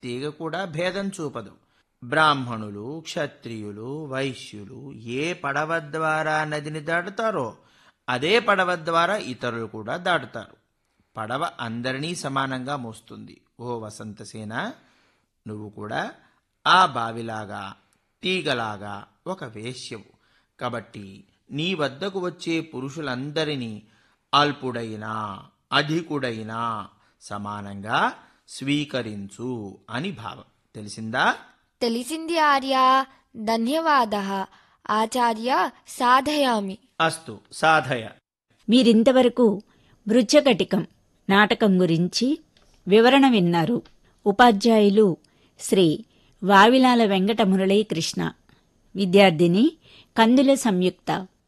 తీగ కూడా భేదం చూపదు బ్రాహ్మణులు క్షత్రియులు వైశ్యులు ఏ పడవ ద్వారా నదిని దాటుతారో అదే పడవ ద్వారా ఇతరులు కూడా దాటుతారు పడవ అందరినీ సమానంగా మోస్తుంది ఓ వసంతసేన నువ్వు కూడా ఆ బావిలాగా తీగలాగా ఒక వేశ్యవు కాబట్టి నీ వద్దకు వచ్చే పురుషులందరినీ అల్పుడైనా అధికుడైనా సమానంగా స్వీకరించు అని భావం తెలిసిందా తెలిసింది ఆర్య ధన్యవాద ఆచార్య సాధయామి అస్తు సాధయ మీరింతవరకు మృచ్చకటికం నాటకం గురించి వివరణ విన్నారు ఉపాధ్యాయులు శ్రీ వావిలాల వెంకట మురళీకృష్ణ విద్యార్థిని కందుల సంయుక్త